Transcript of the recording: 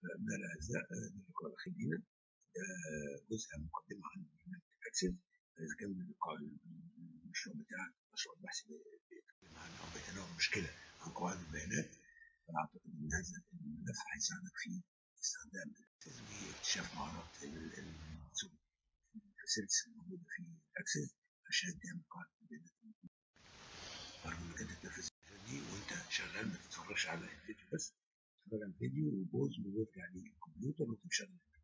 فأبناء الأعزاء ده اللقاء الأخير لينا ده جزء مقدمة عن برنامج أكسس إذا كان اللقاء المشروع بتاعك مشروع البحث بيتكلم عن أو بيتناول مشكلة عن قواعد البيانات فأعتقد إن هذا الملف هيساعدك في استخدام الأكسس واكتشاف مهارات الفاسيلتيز الموجودة في الأكسس عشان تعمل قاعدة بيانات أرجو إنك أنت تنفذ دي وأنت شغال ما تتفرجش على الفيديو بس تتفرج على الفيديو وبوز وارجع للكمبيوتر وانت مشغل